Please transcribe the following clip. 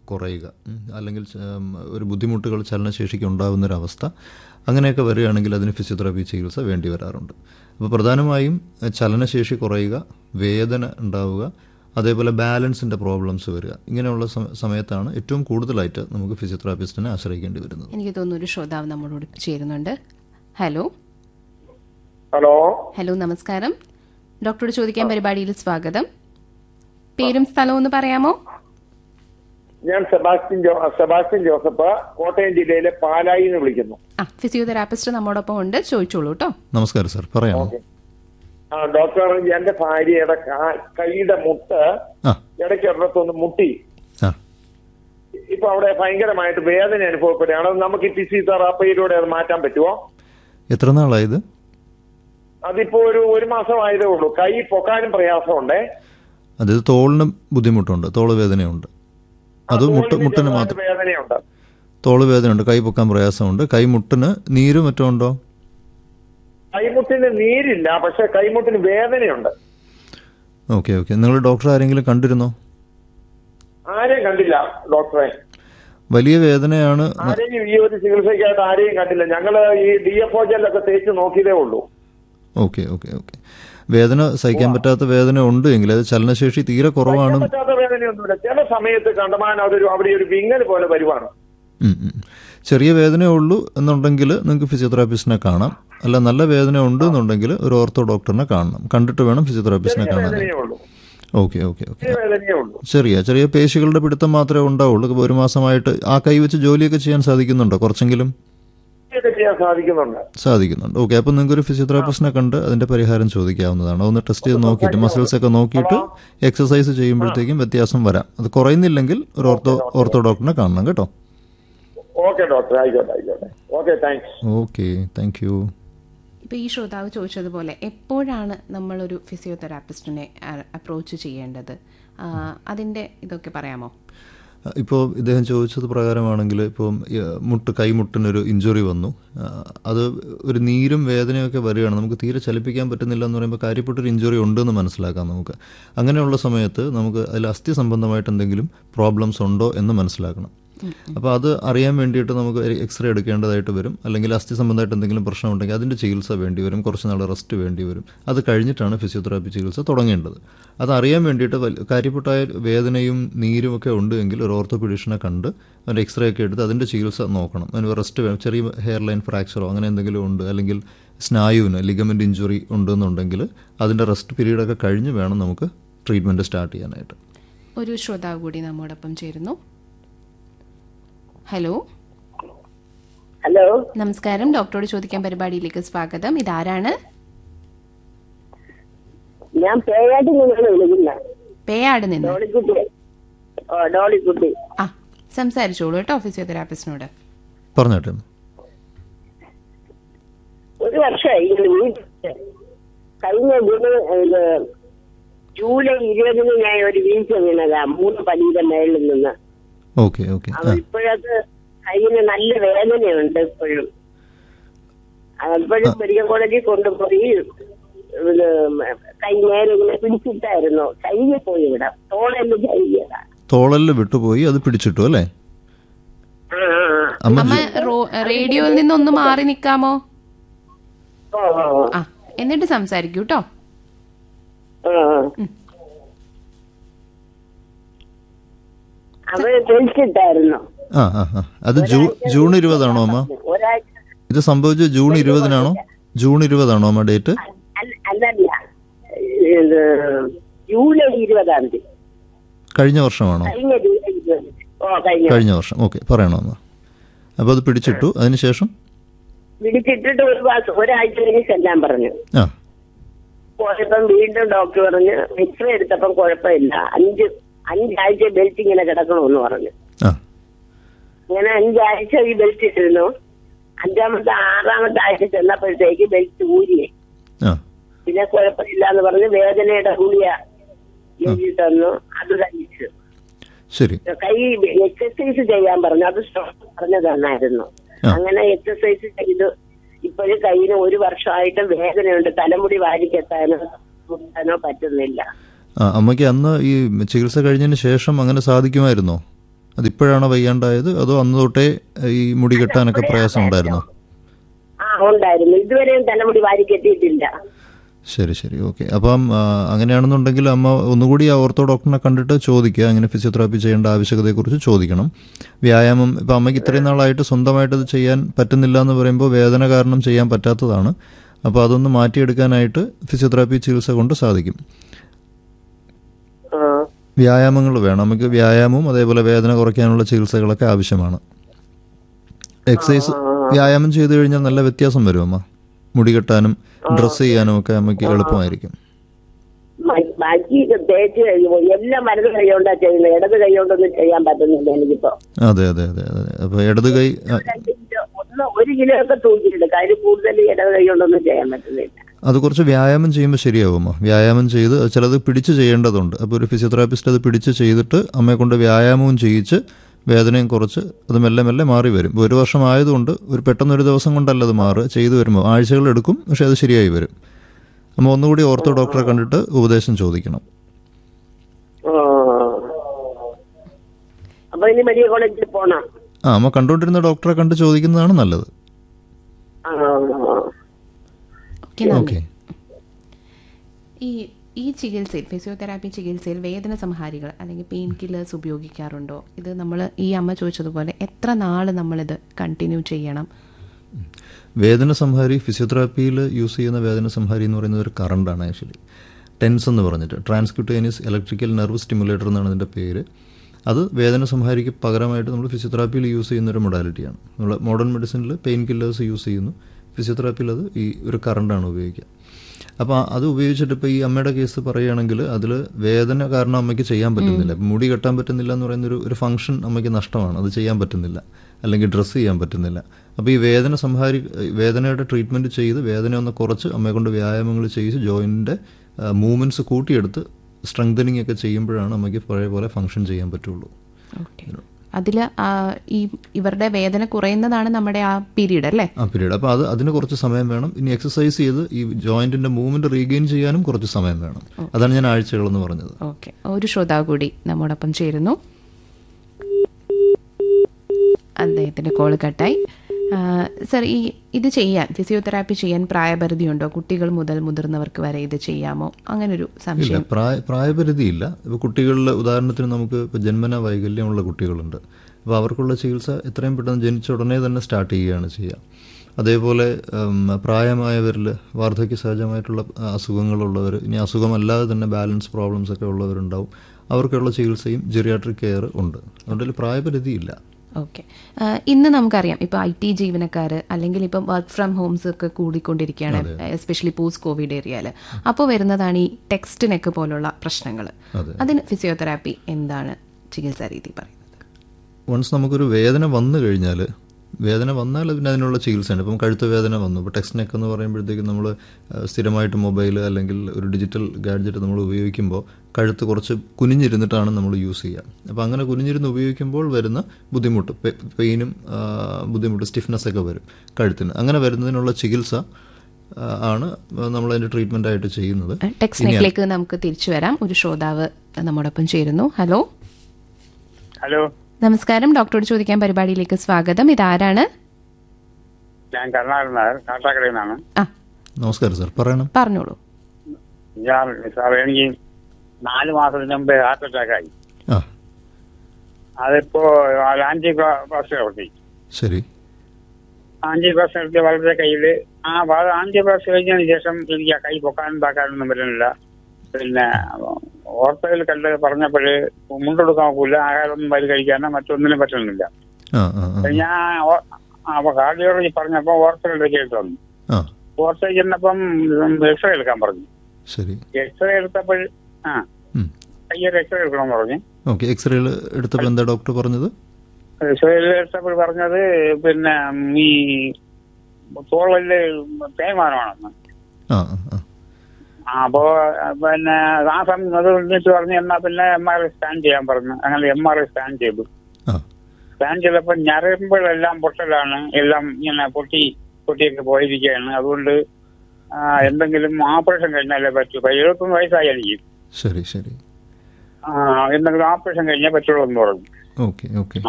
കുറയുക ഉം, അല്ലെങ്കിൽ ച- ഉം, ഒരു ബുദ്ധിമുട്ടുകൾ ചലനശേഷിക്ക് ഉണ്ടാകുന്നൊരവസ്ഥ അങ്ങനെയൊക്കെ വരികയാണെങ്കിൽ അതിന് ഫിസിയോതെറാപ്പി ചികിത്സ വേണ്ടി വരാറുണ്ട് അപ്പോൾ പ്രധാനമായും എഹ്, ചലനശേഷി കുറയുക വേദന ഉണ്ടാവുക അതേപോലെ ബാലൻസിൻ്റെ പ്രോബ്ലംസ് വരിക ഇങ്ങനെയുള്ള സമ- സമയത്താണ് ഏറ്റവും കൂടുതലായിട്ട് നമുക്ക് ഫിസിയോതെറാപ്പിസ്റ്റിനെ ആശ്രയിക്കേണ്ടി വരുന്നത് എനിക്ക് തോന്നുന്നു ഒരു ശ്രോതാവ് നമ്മളോട് ചേരുന്നുണ്ട് ഹലോ ഹലോ ഹലോ നമസ്കാരം ഡോക്ടറോട് ചോദിക്കാൻ പരിപാടിയിൽ സ്വാഗതം പേരും സ്ഥലവും ഒന്ന് പറയാമോ ഞാൻ സെബാസ്റ്റ്യൻ ജോ സെബാസ്റ്റ്യൻ ജോസഫ് കോട്ടയം ജില്ലയിലെ പാലായി എന്ന് വിളിക്കുന്നു ആ ഫിസിയോതെറാപ്പിസ്റ്റ് നമ്മോടൊപ്പം ഉണ്ട് ചോദിച്ചോളൂ കേട്ടോ നമസ്കാരം സാർ പറയാമോ ആ ഡോക്ടർ എന്റെ ഭാര്യയുടെ കാ- കൈയുടെ മുട്ട് ആ ഇടയ്ക്ക് ഒരിടത്തൊന്ന് മുട്ടി ആ ഇപ്പൊ അവിടെ ഭയങ്കരമായിട്ട് വേദന അനുഭവപ്പെടുകയാണ് അത് നമുക്ക് ഈ ഫിസിയോതെറാപ്പിയിലൂടെ അത് മാറ്റാൻ പറ്റുമോ എത്ര നാളായത് അതിപ്പോ ഒരു ഒരു മാസം ആയതേ ഉള്ളൂ കൈ പൊക്കാനും പ്രയാസമുണ്ടേ അതായത് തോളിന് ബുദ്ധിമുട്ടുണ്ട് തോള് വേദനയുണ്ട് അത് മുട്ട് തോളിന് മുട്ടിന് ചെറുതായിട്ട് മാത്രം വേദനയുണ്ട് തോള് വേദനയുണ്ട് കൈ പൊക്കാൻ പ്രയാസമുണ്ട് കൈ മുട്ടിന് നീരും മറ്റോ ഉണ്ടോ കൈമുട്ടിന് നീരില്ല പക്ഷെ കൈമുട്ടിന് വേദനയുണ്ട് ഓക്കെ ഓക്കെ നിങ്ങൾ ഡോക്ടർ ആരെങ്കിലും കണ്ടിരുന്നോ ആരെയും കണ്ടില്ല ഡോക്ടറെ വലിയ വേദനയാണ് ആരെയും ഈ ഒരു ചികിത്സയ്ക്കായിട്ട് ആരെയും കണ്ടില്ല ഞങ്ങള് ഈ ഡി എഫ് ഒ ജെല്ലൊക്കെ തേച്ച് നോക്കിയതേ ഉള്ളൂ ഓക്കെ ഓക്കെ ഓക്കെ വേദന സഹിക്കാൻ പറ്റാത്ത വേദന ഉണ്ട് എങ്കിൽ അത് ചലനശേഷി തീരെ കുറവാണ് സഹിക്കാൻ പറ്റാത്ത വേദനയൊന്നുമില്ല ചില സമയത്ത് കണ്ടമാനം അതൊരു അവിടെ ഒരു വിങ്ങൽ പോലെ വരുവാണ് ഉം, ഉം. ചെറിയ വേദനയേ ഉള്ളൂ എന്നുണ്ടെങ്കിൽ നിങ്ങൾക്ക് ഫിസിയോതെറാപ്പിസ്റ്റിനെ കാണാം അല്ല നല്ല വേദന ഉണ്ട് എന്നുണ്ടെങ്കിൽ ഒരു ഓർത്തോ ഡോക്ടറിനെ കാണണം കണ്ടിട്ട് വേണം ഫിസിയോതെറാപ്പിസ്റ്റിനെ ചെറിയ കാണാൻ വേദനയേ ഉള്ളൂ ഓക്കെ ഓക്കെ ഓക്കെ ചെറിയ വേദനയേ ഉള്ളൂ ചെറിയ ചെറിയ പേശികളുടെ പിടുത്തം മാത്രമേ ഉണ്ടാവുള്ളൂ ഇപ്പൊ ഒരു മാസമായിട്ട് ആ കൈ വെച്ച് ജോലിയൊക്കെ ചെയ്യാൻ സാധിക്കുന്നുണ്ടോ കുറച്ചെങ്കിലും ഇതൊക്കെ ചെയ്യാൻ സാധിക്കുന്നുണ്ട് സാധിക്കുന്നുണ്ട് ഓക്കെ അപ്പം നിങ്ങൾക്ക് ഒരു ഫിസിയോതെറാപ്പിസ്റ്റിനെ കണ്ട് അതിന്റെ പരിഹാരം ചോദിക്കാവുന്നതാണ് ഒന്ന് ടെസ്റ്റ് ചെയ്ത് നോക്കിയിട്ട് മസിൽസ് ഒക്കെ നോക്കിയിട്ട് എക്സസൈസ് ചെയ്യുമ്പോഴത്തേക്കും വ്യത്യാസം വരാം അത് കുറയുന്നില്ലെങ്കിൽ ഒരു ഓർത്തോ ഓർത്തോ ഡോക്ടറിനെ കാണണം കേട്ടോ ഓക്കെ ഡോക്ടർ ആയിക്കോട്ടെ ആയിക്കോട്ടെ okay thanks okay thank you ഇപ്പൊ ഈ ശ്രോതാവ് ചോദിച്ചതുപോലെ എപ്പോഴാണ് നമ്മളൊരു ഫിസിയോതെറാപ്പിസ്റ്റിനെ അപ്രോച്ച് ചെയ്യേണ്ടത് ആ, അതിന്റെ ഇതൊക്കെ പറയാമോ ഇപ്പോൾ ഇദ്ദേഹം ചോദിച്ചത് പ്രകാരമാണെങ്കിൽ ഇപ്പം ഈ, മുട്ട് കൈമുട്ടിനൊരു ഇഞ്ചുറി വന്നു ആ, അത് ഒരു നീരും വേദനയൊക്കെ വരികയാണ് നമുക്ക് തീരെ ചലിപ്പിക്കാൻ പറ്റുന്നില്ല എന്ന് പറയുമ്പോൾ കാര്യപ്പെട്ടൊരു ഇഞ്ചുറി ഉണ്ടെന്ന് മനസ്സിലാക്കാം നമുക്ക് അങ്ങനെയുള്ള സമയത്ത് നമുക്ക് അതിൽ അസ്ഥി സംബന്ധമായിട്ട് എന്തെങ്കിലും പ്രോബ്ലംസ് ഉണ്ടോ എന്ന് മനസ്സിലാക്കണം അപ്പോൾ അത് അറിയാൻ വേണ്ടിയിട്ട് നമുക്ക് എക്സ്റേ എടുക്കേണ്ടതായിട്ട് വരും അല്ലെങ്കിൽ അസ്ഥി സംബന്ധമായിട്ട് എന്തെങ്കിലും പ്രശ്നമുണ്ടെങ്കിൽ അതിൻ്റെ ചികിത്സ വേണ്ടി വരും കുറച്ച് നാൾ റെസ്റ്റ് വേണ്ടി വരും അത് കഴിഞ്ഞിട്ടാണ് ഫിസിയോതെറാപ്പി ചികിത്സ തുടങ്ങേണ്ടത് അത് അറിയാൻ വേണ്ടിയിട്ട് വൽ- കാര്യപ്പെട്ടായ വേദനയും നീരും ഒക്കെ ഉണ്ട് എങ്കിൽ ഒരു ഓർത്തോപീഡീഷനെ കണ്ട് അതിൻ്റെ എക്സ്റേ ഒക്കെ എടുത്ത് അതിൻ്റെ ചികിത്സ നോക്കണം അതിന് റെസ്റ്റ് വേണം ചെറിയ ഹെയർ ലൈൻ ഫ്രാക്ചറോ അങ്ങനെ എന്തെങ്കിലും ഉണ്ട് അല്ലെങ്കിൽ സ്നായുവിന് ലിഗമെൻ്റ് ഇഞ്ചുറി ഉണ്ടെന്നുണ്ടെങ്കിൽ അതിൻ്റെ റെസ്റ്റ് പീരീഡൊക്കെ കഴിഞ്ഞ് വേണം നമുക്ക് ട്രീറ്റ്മെൻറ്റ് സ്റ്റാർട്ട് ചെയ്യാനായിട്ട് ഒരു ശ്രോതാവ് കൂടി നമ്മോടൊപ്പം ചേരുന്നു ഹലോ ഹലോ നമസ്കാരം ഡോക്ടറോട് ചോദിക്കാൻ പരിപാടിയിലേക്ക് സ്വാഗതം ഇതാരാണ് ഞാൻ പേയാട്ടിൽ നിന്നാണ് വിളിക്കുന്നത് പേയാട് നിന്ന് ഡോളിക്കുട്ടി ഓ ഡോളിക്കുട്ടി ആ സംസാരിച്ചോളൂ കേട്ടോ ഫിസിയോതെറാപ്പിസ്റ്റിനോട് പറഞ്ഞോട്ടെ ഒരു വർഷമായി ഇങ്ങനെ വീട്ടിൽ കഴിഞ്ഞ ജൂണ് ഇത് ജൂലൈ ഇരുപതിന് ഞാൻ ഒരു വീഴ്ച വീണതാ മൂന്ന് പടിയുടെ മേളിൽ നിന്ന് ഓക്കെ ഓക്കെ അപ്പൊ ആ ഇപ്പോഴത് കയ്യിന് നല്ല വേദനയുണ്ട് ഇപ്പോഴും അപ്പോഴും മെഡിക്കൽ കോളേജിൽ കൊണ്ടുപോയി ഇത് കൈ നേരെ ഇങ്ങനെ പിടിച്ചിട്ടായിരുന്നു കയ്യിൽ പോയി ഇവിടെ തോളെല്ലാം കയ്യതാ തോളല് വിട്ടുപോയി അത് പിടിച്ചിട്ടു അല്ലേ ആ ആ, ആ. അമ്മ അമ്മ റോ- റേഡിയോയിൽ നിന്ന് ഒന്ന് മാറി നിൽക്കാമോ ഓ ഓ ഓ. ആ എന്നിട്ട് സംസാരിക്കൂ കേട്ടോ ആ, ആ. അവര് തെളിച്ചിട്ടായിരുന്നു ആ ആ ആ അത് ജൂ ജൂൺ ഇരുപതാണോ അമ്മ ഒരാഴ്ച ഇത് സംഭവിച്ചത് ജൂൺ ഇരുപതിനാണോ ജൂൺ ഇരുപതാണോ അമ്മ ഡേറ്റ് അല്ല- അല്ലല്ല ഇത് ജൂലൈ ഇരുപതാം തീയതി കഴിഞ്ഞ വർഷമാണോ കഴിഞ്ഞ ജൂലൈ ഇരുപത് ഓ കഴിഞ്ഞ കഴിഞ്ഞ വർഷം ഓക്കെ പറയണോ അമ്മ അപ്പോൾ അത് പിടിച്ചിട്ടു അതിനുശേഷം പിടിച്ചിട്ടിട്ട് ഒരു മാസം ഒരാഴ്ച കഴിഞ്ഞ് ചെല്ലാൻ പറഞ്ഞു ആ പോയപ്പം വീണ്ടും ഡോക്ടർ പറഞ്ഞു എക്സ്റേ എടുത്തപ്പം കുഴപ്പമില്ല അഞ്ച് അഞ്ചാഴ്ച ബെൽറ്റ് ഇങ്ങനെ കിടക്കണമെന്ന് പറഞ്ഞു ആ അങ്ങനെ അഞ്ചാഴ്ച ഈ ബെൽറ്റ് ഇട്ടിരുന്നു അഞ്ചാമത്തെ ആറാമത്തെ ആഴ്ച ചെന്നപ്പോഴത്തേക്ക് ബെൽറ്റ് ഊരിയേ ആ പിന്നെ കുഴപ്പമില്ല എന്ന് പറഞ്ഞ് വേദനയുടെ ഗുളിയ എഴുതി തന്നു അത് കഴിച്ചു ശരി കൈ എക്സസൈസ് ചെയ്യാൻ പറഞ്ഞു അത് ഡോക്ടർ പറഞ്ഞു തന്നായിരുന്നു ആ. അങ്ങനെ എക്സസൈസ് ചെയ്തു ഇപ്പോഴും കയ്യിന് ഒരു വർഷമായിട്ട് വേദനയുണ്ട് തലമുടി വാരിക്കെത്താനോ മുട്ടാനോ പറ്റുന്നില്ല ആ അമ്മയ്ക്ക് അന്ന് ഈ ചികിത്സ കഴിഞ്ഞതിന് ശേഷം അങ്ങനെ സാധിക്കുമായിരുന്നോ അതിപ്പോഴാണോ വയ്യാണ്ടായത് അതോ അന്ന് തൊട്ടേ ഈ മുടി കെട്ടാനൊക്കെ പ്രയാസം ഉണ്ടായിരുന്നോ ആ ഉണ്ടായിരുന്നു ഇതുവരെയും തലമുടി വാരി കെട്ടിയിട്ടില്ല ശരി ശരി ഓക്കെ അപ്പം ആ, അങ്ങനെയാണെന്നുണ്ടെങ്കിൽ അമ്മ ഒന്നുകൂടി ആ ഓർത്തോ ഡോക്ടറിനെ കണ്ടിട്ട് ചോദിക്കുക അങ്ങനെ ഫിസിയോതെറാപ്പി ചെയ്യേണ്ട ആവശ്യകതയെക്കുറിച്ച് ചോദിക്കണം വ്യായാമം ഇപ്പം അമ്മയ്ക്ക് ഇത്രയും നാളായിട്ട് സ്വന്തമായിട്ട് ഇത് ചെയ്യാൻ പറ്റുന്നില്ല എന്ന് പറയുമ്പോൾ വേദന കാരണം ചെയ്യാൻ പറ്റാത്തതാണ് അപ്പോൾ അതൊന്ന് മാറ്റിയെടുക്കാനായിട്ട് ഫിസിയോതെറാപ്പി ചികിത്സ കൊണ്ട് സാധിക്കും ആ വ്യായാമങ്ങൾ വേണം നമുക്ക് വ്യായാമവും അതേപോലെ വേദന കുറയ്ക്കാനുള്ള ചികിത്സകളൊക്കെ ആവശ്യമാണ് എക്സസൈസ് വ്യായാമം ചെയ്തു കഴിഞ്ഞാൽ നല്ല വ്യത്യാസം വരും അമ്മ മുടി കെട്ടാനും ഡ്രസ്സ് ചെയ്യാനും ഒക്കെ അമ്മയ്ക്ക് എളുപ്പമായിരിക്കും മ- ബാക്കി തേച്ച് കഴിയുമ്പോ എല്ലാം വലത് കൈ കൊണ്ടാ ചെയ്യുന്നത് ഇടത് കൈ കൊണ്ടൊന്നും ചെയ്യാൻ പറ്റുന്നില്ല എനിക്കിപ്പോ അതെ അതെ അതെ അതെ അപ്പോൾ ഇടത് കൈ ആ, രണ്ട് കിലോ ഒന്ന് ഒരു കിലോ ഒക്കെ തൂക്കിയിട്ടുണ്ട് കാര്യം കൂടുതൽ ഇടത് കൈ കൊണ്ടൊന്നും ചെയ്യാൻ പറ്റുന്നില്ല അത് കുറച്ച് വ്യായാമം ചെയ്യുമ്പോൾ ശരിയാവുമോ വ്യായാമം ചെയ്ത് അത് ചിലത് പിടിച്ച് ചെയ്യേണ്ടതുണ്ട് അപ്പോൾ ഒരു ഫിസിയോതെറാപ്പിസ്റ്റ് അത് പിടിച്ച് ചെയ്തിട്ട് അമ്മയെ കൊണ്ട് വ്യായാമവും ചെയ്യിച്ച് വേദനയും കുറച്ച് അത് മെല്ലെ മെല്ലെ മാറി വരും ഇപ്പോൾ ഒരു വർഷം ആയതുകൊണ്ട് ഒരു പെട്ടെന്ന് ഒരു ദിവസം കൊണ്ടല്ല അത് മാറുക ചെയ്തു വരുമ്പോൾ ആഴ്ചകൾ എടുക്കും പക്ഷേ അത് ശരിയായി വരും അമ്മ ഒന്നുകൂടി ഓർത്തോ ഡോക്ടറെ കണ്ടിട്ട് ഉപദേശം ചോദിക്കണം ആ. അപ്പൊ ഇനി മെഡിക്കൽ കോളേജിൽ പോണം ആ അമ്മ കണ്ടുകൊണ്ടിരുന്ന ഡോക്ടറെ കണ്ട് ചോദിക്കുന്നതാണ് നല്ലത് ആ. ഓക്കെ നന്ദി ഓക്കെ ഈ ഈ ചികിത്സയിൽ ഫിസിയോതെറാപ്പി ചികിത്സയിൽ വേദന സംഹാരികൾ അല്ലെങ്കിൽ പെയിൻ കില്ലേഴ്സ് ഉപയോഗിക്കാറുണ്ടോ ഇത് നമ്മൾ ഈ അമ്മ ചോദിച്ചതുപോലെ എത്ര നാൾ നമ്മളിത് കണ്ടിന്യൂ ചെയ്യണം വേദന സംഹാരി ഫിസിയോതെറാപ്പിയിൽ യൂസ് ചെയ്യുന്ന വേദന സംഹാരി എന്ന് പറയുന്നത് ഒരു കറണ്ടാണ് ആക്ച്വലി ടെൻസ് എന്ന് പറഞ്ഞിട്ട് ട്രാൻസ്ക്യൂട്ടേനിയസ് ഇലക്ട്രിക്കൽ നെർവ് സ്റ്റിമുലേറ്റർ എന്നാണ് അതിൻ്റെ പേര് അത് വേദന സംഹാരിക്ക് പകരമായിട്ട് നമ്മൾ ഫിസിയോതെറാപ്പിയിൽ യൂസ് ചെയ്യുന്ന ഒരു മൊഡാലിറ്റിയാണ് നമ്മൾ മോഡേൺ മെഡിസിനിൽ പെയിൻ കില്ലേഴ്സ് യൂസ് ചെയ്യുന്നു ഫിസിയോതെറാപ്പിയിൽ അത് ഈ ഒരു കറണ്ടാണ് ഉപയോഗിക്കുക അപ്പോൾ അത് ഉപയോഗിച്ചിട്ട് ഇപ്പോൾ ഈ അമ്മയുടെ കേസ് പറയുകയാണെങ്കിൽ അതിൽ വേദന കാരണം അമ്മയ്ക്ക് ചെയ്യാൻ പറ്റുന്നില്ല ഇപ്പം മുടി കെട്ടാൻ പറ്റുന്നില്ല എന്ന് പറയുന്ന ഒരു ഒരു ഫംഗ്ഷൻ അമ്മയ്ക്ക് നഷ്ടമാണ് അത് ചെയ്യാൻ പറ്റുന്നില്ല അല്ലെങ്കിൽ ഡ്രസ്സ് ചെയ്യാൻ പറ്റുന്നില്ല അപ്പോൾ ഈ വേദന സംഹാരി വേദനയുടെ ട്രീറ്റ്മെൻറ്റ് ചെയ്ത് വേദന ഒന്ന് കുറച്ച് അമ്മയെ കൊണ്ട് വ്യായാമങ്ങൾ ചെയ്ത് ജോയിൻറ്റിൻ്റെ മൂവ്മെൻറ്റ്സ് കൂട്ടിയെടുത്ത് സ്ട്രെങ്തനിങ് ഒക്കെ ചെയ്യുമ്പോഴാണ് അമ്മയ്ക്ക് പഴയ പോലെ ഫംഗ്ഷൻ ചെയ്യാൻ പറ്റുള്ളൂ ഓക്കെ അതിൽ ഈ ഇവരുടെ വേദന കുറയുന്നതാണ് നമ്മുടെ ആ പീരീഡ് അല്ലേ ആ പീരീഡ് അപ്പോൾ അത് അതിന് കുറച്ച് സമയം വേണം ഇനി എക്സസൈസ് ചെയ്ത് ഈ ജോയിൻറ്റിൻ്റെ മൂവ്മെൻറ്റ് റീഗെയിൻ ചെയ്യാനും കുറച്ച് സമയം വേണം അതാണ് ഞാൻ ആഴ്ചകളെന്ന് പറഞ്ഞത് ഓക്കെ ഒരു ശ്രോതാവ് കൂടി നമ്മോടൊപ്പം ചേരുന്നു അദ്ദേഹത്തിന്റെ കോൾ കട്ടായി സർ ഈ ഇത് ചെയ്യാൻ ഫിസിയോതെറാപ്പി ചെയ്യാൻ പ്രായപരിധിയുണ്ടോ കുട്ടികൾ മുതൽ മുതിർന്നവർക്ക് വരെ ഇത് ചെയ്യാമോ അങ്ങനൊരു ഇല്ല സംശയം പ്രായ പ്രായപരിധിയില്ല ഇപ്പോൾ കുട്ടികളിൽ ഉദാഹരണത്തിന് നമുക്ക് ഇപ്പോൾ ജന്മന വൈകല്യമുള്ള കുട്ടികളുണ്ട് അപ്പോൾ അവർക്കുള്ള ചികിത്സ എത്രയും പെട്ടെന്ന് ജനിച്ച ഉടനെ തന്നെ സ്റ്റാർട്ട് ചെയ്യുകയാണ് ചെയ്യുക അതേപോലെ ഉം, പ്രായമായവരിൽ വാർദ്ധക്യ സഹജമായിട്ടുള്ള അസുഖങ്ങളുള്ളവർ ഇനി അസുഖമല്ലാതെ തന്നെ ബാലൻസ് പ്രോബ്ലംസ് ഒക്കെ ഉള്ളവരുണ്ടാവും അവർക്കുള്ള ചികിത്സയും ജെറിയാട്രിക് കെയർ ഉണ്ട് അതുകൊണ്ട് അതിൽ പ്രായപരിധിയില്ല ഓക്കെ ഇന്ന് നമുക്കറിയാം ഇപ്പോൾ ഐ ടി ജീവനക്കാർ അല്ലെങ്കിൽ ഇപ്പം വർക്ക് ഫ്രം ഹോംസ് ഒക്കെ കൂടിക്കൊണ്ടിരിക്കുകയാണ് എസ്പെഷ്യലി പോസ്റ്റ് കോവിഡ് ഏരിയയിൽ അപ്പോൾ വരുന്നതാണ് ഈ ടെക്സ്റ്റ് നെക്ക് പോലുള്ള പ്രശ്നങ്ങൾ അതെ. അതിന് ഫിസിയോതെറാപ്പി എന്താണ് ചികിത്സാ രീതി പറയുന്നത് വൺസ് നമുക്കൊരു വേദന വന്നു കഴിഞ്ഞാൽ വേദന വന്നാൽ പിന്നെ അതിനുള്ള ചികിത്സയുണ്ട് ഇപ്പം കഴുത്ത് വേദന വന്നു ഇപ്പോൾ ടെക്സ്റ്റ് നെക്ക് എന്ന് പറയുമ്പോഴത്തേക്കും നമ്മൾ സ്ഥിരമായിട്ട് മൊബൈൽ അല്ലെങ്കിൽ ഒരു ഡിജിറ്റൽ ഗാഡ്ജറ്റ് നമ്മൾ ഉപയോഗിക്കുമ്പോൾ കഴുത്ത് കുറച്ച് കുനിഞ്ഞിരുന്നിട്ടാണ് നമ്മൾ യൂസ് ചെയ്യുക അപ്പോൾ അങ്ങനെ കുനിഞ്ഞിരുന്ന് ഉപയോഗിക്കുമ്പോൾ വരുന്ന ബുദ്ധിമുട്ട് പെ- പെയിനും ആ, ബുദ്ധിമുട്ട് സ്റ്റിഫ്നെസ് ഒക്കെ വരും കഴുത്തിന് അങ്ങനെ വരുന്നതിനുള്ള ചികിത്സ ആ, ആണ് നമ്മൾ അതിൻ്റെ ട്രീറ്റ്മെൻ്റ് ആയിട്ട് ചെയ്യുന്നത് ടെക്സ്റ്റ് നെക്കിലേക്ക് നമുക്ക് തിരിച്ചു വരാം ഒരു ശ്രോതാവ് നമ്മോടൊപ്പം ചേരുന്നു ഹലോ ഹലോ നമസ്കാരം ഡോക്ടറോട് ചോദിക്കാൻ പരിപാടിയിലേക്ക് സ്വാഗതം ഇതാരാണ് ഞാൻ കരുണാകരൻ നായർ കാട്ടാക്കടയിൽ നിന്നാണ് ആ നമസ്കാരം സാർ പറയണം പറഞ്ഞോളൂ ഞാൻ സാർ എനിക്ക് നാല് മാസത്തിന് മുമ്പ് ഹാർട്ട് അറ്റാക്ക് ആയി ആ അതിപ്പോ ആന്റി പ്ലാസ്റ്റിക് നടത്തി ശരി ആന്റി പ്ലാസ്റ്റിക് നടത്തിയ വളരെ കയ്യില് ആ ആന്റി പ്ലാസ്റ്റിക് കഴിഞ്ഞതിന് ശേഷം എനിക്ക് ആ കൈ പൊക്കാനും താക്കാനൊന്നും പറ്റുന്നില്ല പിന്നെ ഓർത്തയിൽ കണ്ട് പറഞ്ഞപ്പോഴ് മുണ്ടെടുക്കാൻ നോക്കൂല ആഹാരമൊന്നും വരി കഴിക്കാനോ മറ്റൊന്നിനും പറ്റുന്നില്ല ആ ആ ആ ഞാൻ ഓ- അപ്പൊ കാർഡിയോളജി പറഞ്ഞപ്പോ ഓർത്തയിലേക്ക് എടുത്തു തന്നു ആ ഓർത്തയിൽ ചെന്നപ്പം എക്സ്റേ എടുക്കാൻ പറഞ്ഞു ശരി എക്സ്റേ എടുത്തപ്പോൾ ആ ഉം. കയ്യൊരു എക്സ്റേ എടുക്കണമെന്ന് പറഞ്ഞു ഓക്കെ എക്സ്റേയിൽ എടുത്തപ്പോൾ എന്താ ഡോക്ടർ പറഞ്ഞത് എക്സ്റേ എടുത്തപ്പോൾ പറഞ്ഞത് പിന്നെ ഈ തോളില് തേയ്മാനമാണെന്ന് ആ ആ ആ ആ, അപ്പോ പിന്നെ ആ സമയം അത് വിളിച്ചിട്ട് പറഞ്ഞു എന്നാ പിന്നെ എം ആർ ഐ സ്കാൻ ചെയ്യാൻ പറഞ്ഞു അങ്ങനെ എം ആർ ഐ സ്കാൻ ചെയ്തു ആ സ്കാൻ ചെയ്തപ്പോൾ ഞരമ്പുകളെല്ലാം പൊട്ടലാണ് എല്ലാം ഇങ്ങനെ പൊട്ടി പൊട്ടിയൊക്കെ പോയിരിക്കുകയാണ് അതുകൊണ്ട് ആ, എന്തെങ്കിലും ഓപ്പറേഷൻ കഴിഞ്ഞാലേ പറ്റൂ ഇപ്പൊ എഴുപത്തൊന്ന് വയസ്സായി എനിക്ക് ശരി ശരി ആ, എന്തെങ്കിലും ഓപ്പറേഷൻ കഴിഞ്ഞാൽ പറ്റുള്ളൂ എന്ന് പറഞ്ഞു ഓക്കെ ഓക്കെ